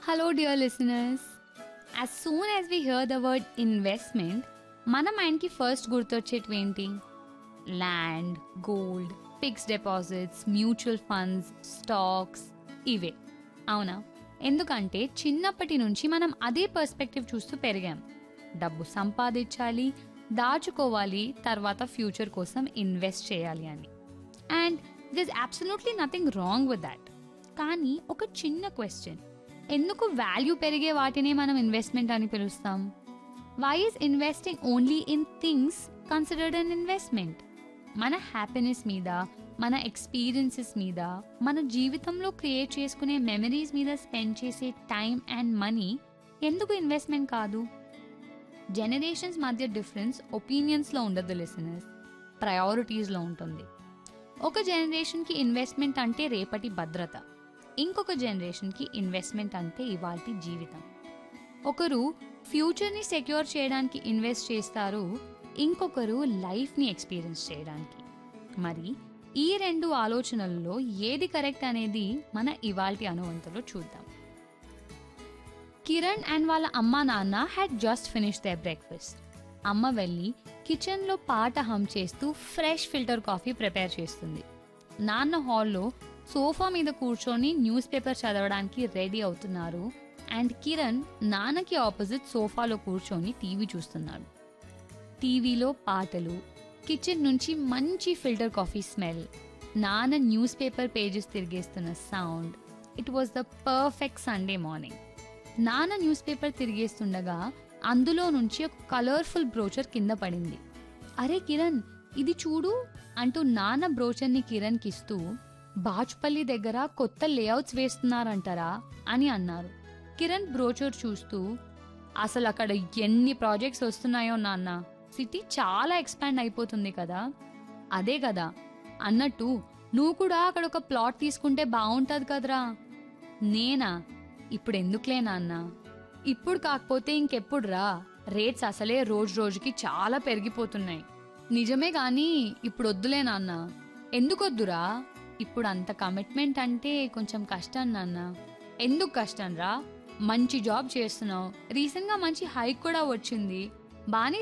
Hello, dear listeners. As soon as we hear the word investment, మన మైండ్కి first గుర్తొచ్చేటివి ఏంటి land gold fixed deposits mutual funds stocks ఇవే అవునా ఎందుకంటే చిన్నప్పటి నుంచి మనం అదే పర్స్పెక్టివ్ చూస్తూ పెరిగాం డబ్బు సంపాదించాలి దాచుకోవాలి తర్వాత ఫ్యూచర్ కోసం ఇన్వెస్ట్ చేయాలి అని and this absolutely nothing wrong with that కానీ ఒక చిన్న క్వశ్చన్ ఎందుకు వాల్యూ పెరిగే వాటినే మనం ఇన్వెస్ట్మెంట్ అని పిలుస్తాం why is investing only in things considered an investment మన హ్యాపీనెస్ మీద మన ఎక్స్పీరియన్సెస్ మీద మన జీవితంలో క్రియేట్ చేసుకునే మెమరీస్ మీద స్పెండ్ చేసే టైం అండ్ మనీ ఎందుకు ఇన్వెస్ట్మెంట్ కాదు జనరేషన్స్ మధ్య డిఫరెన్స్ ఒపీనియన్స్లో ఉండదు లిసనర్స్ ప్రయారిటీస్లో ఉంటుంది ఒక జనరేషన్కి ఇన్వెస్ట్మెంట్ అంటే రేపటి భద్రత ఇంకొక జనరేషన్కి ఇన్వెస్ట్మెంట్ అంటే ఇవాల్టి జీవితం ఒకరు ఫ్యూచర్ని సెక్యూర్ చేయడానికి ఇన్వెస్ట్ చేస్తారు ఇంకొకరు లైఫ్ని ఎక్స్పీరియన్స్ చేయడానికి మరి ఈ రెండు ఆలోచనలలో ఏది కరెక్ట్ అనేది మన ఇవాల్టి అనువంతలో చూద్దాం కిరణ్ అండ్ వాళ్ళ అమ్మ నాన్న had just finish the breakfast అమ్మ వెళ్ళి కిచెన్లో పాట హమ్ చేస్తూ ఫ్రెష్ ఫిల్టర్ కాఫీ ప్రిపేర్ చేస్తుంది నాన్న హాల్లో సోఫా మీద కూర్చొని న్యూస్ పేపర్ చదవడానికి రెడీ అవుతున్నారు అండ్ కిరణ్ నాన్నకి ఆపోజిట్ సోఫాలో కూర్చొని టీవీ చూస్తున్నాడు టీవీలో పాటలు కిచెన్ నుంచి మంచి ఫిల్టర్ కాఫీ స్మెల్ నాన్న న్యూస్ పేపర్ పేజెస్ తిరిగేస్తున్న sound it was the perfect Sunday morning నాన్న న్యూస్ పేపర్ తిరిగేస్తుండగా అందులో నుంచి ఒక కలర్ఫుల్ బ్రోచర్ కింద పడింది అరే కిరణ్ ఇది చూడు అంటూ నాన్న బ్రోచర్ని కిరణ్కి ఇస్తూ బాచుపల్లి దగ్గర కొత్త లేఅవుట్స్ వేస్తున్నారంటారా అని అన్నారు కిరణ్ బ్రోచర్ చూస్తూ అసలు అక్కడ ఎన్ని ప్రాజెక్ట్స్ వస్తున్నాయో నాన్న సిటీ చాలా ఎక్స్పాండ్ అయిపోతుంది కదా అదే కదా అన్నట్టు నువ్వు కూడా అక్కడ ఒక ప్లాట్ తీసుకుంటే బాగుంటుంది కదరా నేనా ఇప్పుడు ఎందుకులే నాన్న ఇప్పుడు కాకపోతే ఇంకెప్పుడు రా రేట్స్ అసలే రోజు రోజుకి చాలా పెరిగిపోతున్నాయి నిజమే గాని ఇప్పుడు వద్దులే నాన్న ఎందుకొద్దురా ఇప్పుడు అంత కమిట్మెంట్ అంటే కొంచెం కష్టం నాన్న ఎందుకు కష్టం రా మంచి జాబ్ చేస్తున్నావు రీసెంట్ గా మంచి హైక్ కూడా వచ్చింది బానే